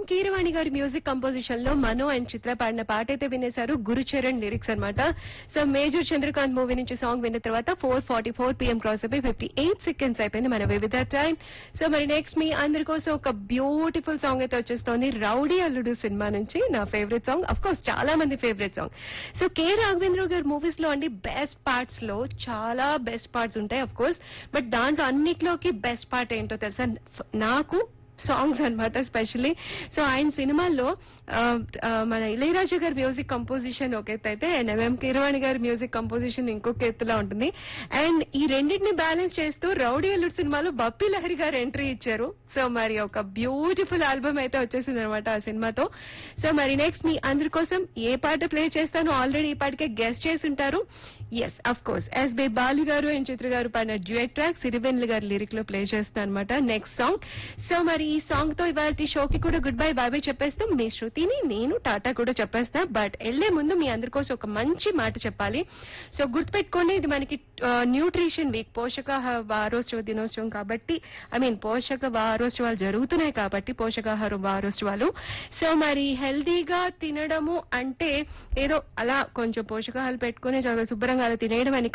కీరవాణి గారి music composition లో మనో and చిత్ర పాడిన పాట అయితే వినేశారు గురుచరణ్ లిరిక్స్ అన్నమాట సో మేజర్ చంద్రకాంత్ మూవీ నుంచి సాంగ్ విన్న తర్వాత four forty four PM cross అయిపోయి ఫిఫ్టీ ఎయిట్ సెకండ్స్ అయిపోయింది మన వివిధ టైం సో మరి నెక్స్ట్ మీ అందరి కోసం ఒక బ్యూటిఫుల్ సాంగ్ అయితే వచ్చేస్తోంది రౌడీ అల్లుడు సినిమా నుంచి నా ఫేవరెట్ సాంగ్ అఫ్ కోర్స్ చాలా మంది favourite song so K Raghavendra గారి మూవీస్ లో అండి బెస్ట్ పార్ట్స్ లో చాలా బెస్ట్ పార్ట్స్ ఉంటాయి అఫ్ కోర్స్ బట్ దాంట్లో అన్నిట్లోకి బెస్ట్ పార్ట్ ఏంటో తెలుసా నాకు సాంగ్స్ అన్నమాట స్పెషల్లీ సో ఆయన సినిమాల్లో ఆ, ఆ, మన ఇళయరాజా గారి మ్యూజిక్ కంపోజిషన్ ఒక ఎత్తు అయితే అండ్ ఎంఎం కీరవాణి గారి మ్యూజిక్ కంపోజిషన్ ఇంకొక ఎత్తులా ఉంటుంది అండ్ ఈ రెండింటిని బ్యాలెన్స్ చేస్తూ రౌడీ అల్లుడు సినిమాలో బప్పి లహరి గారు ఎంట్రీ ఇచ్చారు సో మరి ఒక బ్యూటిఫుల్ ఆల్బమ్ అయితే వచ్చేసింది అనమాట ఆ సినిమాతో సో మరి నెక్స్ట్ మీ అందరి కోసం ఏ పాట ప్లే చేస్తానో ఆల్రెడీ ఈ పాటకే గెస్ట్ చేసి ఉంటారు yes of course S P Balu గారు అండ్ చిత్ర గారు పాడిన డ్యూయట్ ట్రాక్ సిరివెన్లు గారి లిరిక్ లో ప్లే చేస్తాను అనమాట నెక్స్ట్ సాంగ్ సో మరి ఈ సాంగ్ తో ఇవాళ షోకి కూడా గుడ్ బై బాయ్ బై చెప్పేస్తాం మీ శృతిని నేను టాటా కూడా చెప్పేస్తా బట్ వెళ్లే ముందు మీ అందరి కోసం ఒక మంచి మాట చెప్పాలి సో గుర్తుపెట్టుకోండి ఇది మనకి న్యూట్రిషన్ వీక్ పోషకాహార వారోత్సవ దినోత్సవం కాబట్టి ఐ మీన్ పోషక వారోత్సవాలు జరుగుతున్నాయి కాబట్టి పోషకాహార వారోత్సవాలు సో మరి హెల్దీగా తినడము అంటే ఏదో అలా కొంచెం పోషకాహారాలు పెట్టుకుని చాలా శుభ్రంగా అలా తినేయడం అని